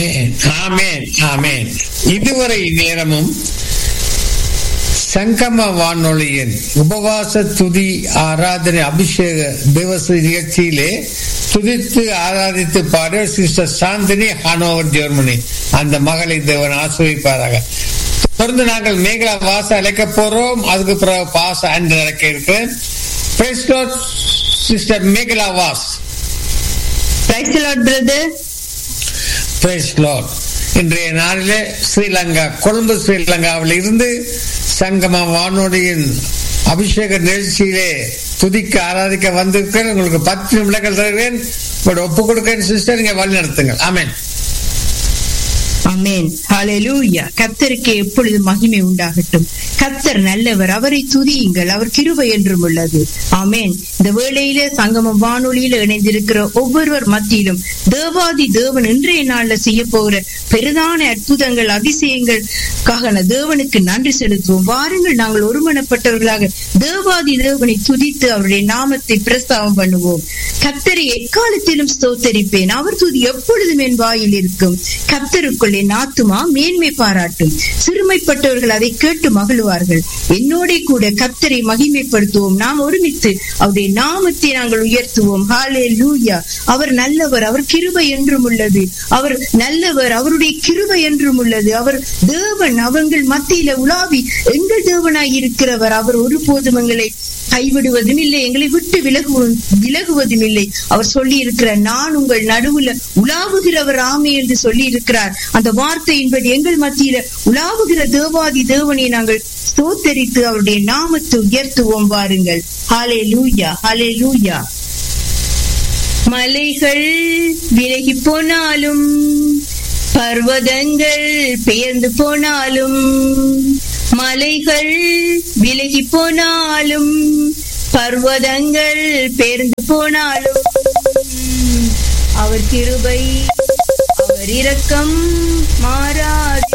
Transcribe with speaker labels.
Speaker 1: ஆமேன் ஆமேன் இதுவரை நேரமும் சங்கம வானொலியின் உபவாச துதி ஆராதனை அபிஷேக திவச நிகழ்ச்சியிலே துதித்து ஆராதித்து பாட சிஸ்டர் சாந்தினி ஹானோவர் ஜெர்மனி அந்த மகளை தேவன் ஆசிரியப்பாராக தொடர்ந்து நாங்கள் மேகலா வாச அழைக்க போறோம் அதுக்கு பிறகு பாச அன்று அழைக்க இருக்கிறேன் sister Mekala Vaz
Speaker 2: praise Lord brother
Speaker 1: praise Lord இன்றைய நாளிலே ஸ்ரீலங்கா கொழும்பு ஸ்ரீலங்காவில் இருந்து சங்கம வானொலியின் அபிஷேக நிகழ்ச்சியிலே துதிக்க ஆராதிக்க வந்திருக்கிறேன் உங்களுக்கு பத்து நிமிடங்கள் தருகிறேன் ஒப்பு கொடுக்கிறேன் சிஸ்டர் நீங்க வழி நடத்துங்கள் ஆமேன்
Speaker 2: அமேன் ஹalleluya கர்த்தருக்கு எப்பொழுது மகிமை உண்டாகட்டும் கர்த்தர் நல்லவர் அவரை துதியுங்கள் அவர் கிருபை என்றும் உள்ளது ஆமேன் இந்த வேளையிலே சங்கம வானொலியில இணைந்திருக்கிற ஒவ்வொருவர் மத்தியிலும் தேவாதி தேவன் இன்றைய நாள்ல செய்ய போகிற பெரிதான அற்புதங்கள் அதிசயங்களுக்காக தேவனுக்கு நன்றி செலுத்துவோம் வாருங்கள் நாங்கள் ஒருமனப்பட்டவர்களாக தேவாதி தேவனை துதித்து அவருடைய நாமத்தை பிரஸ்தாபம் பண்ணுவோம் கர்த்தரை எக்காலத்திலும் ஸ்தோத்தரிப்பேன் அவர் துதி எப்பொழுதும் என் வாயில் இருக்கும் கர்த்தருக்குள்ளே நாத்துமா மேன்மை பாராட்டும் சிறுமைப்பட்டவர்கள் அதை கேட்டு மகிழ்வார்கள் என்னோட கூட கர்த்தரை மகிமைப்படுத்துவோம் நாம் ஒருமித்து அவருடைய நாமத்தை நாங்கள் உயர்த்துவோம் ஹாலே லூயா அவர் நல்லவர் அவர் கிருபை என்றும் உள்ளது அவர் நல்லவர் அவருடைய கிருபை என்றும் உள்ளது அவர் தேவன் அவங்கள் மத்தியில உலாவி எங்கள் தேவனாய் இருக்கிறவர் அவர் ஒருபோதும் எங்களை கைவிடுவதும் இல்லை எங்களை விட்டு விலகுவதும் விலகுவதும் இல்லை அவர் சொல்லி இருக்கிறார் நான் உங்கள் நடுவுல உலாவுகிறவர் ஆமே என்று சொல்லி இருக்கிறார் அந்த வார்த்தையின்படி எங்கள் மத்தியில உலாவுகிற தேவாதி தேவனை நாங்கள் ஸ்தோத்தரித்து அவருடைய நாமத்தை உயர்த்துவோம் வாருங்கள் ஹாலே லூயா ஹாலே லூயா மலைகள் விலகி போனாலும் பர்வதங்கள் பெயர்ந்து போனாலும் மலைகள் விலகி போனாலும் பர்வதங்கள் பெயர்ந்து போனாலும் அவர் கிருபை அவர் இரக்கம் மாறாது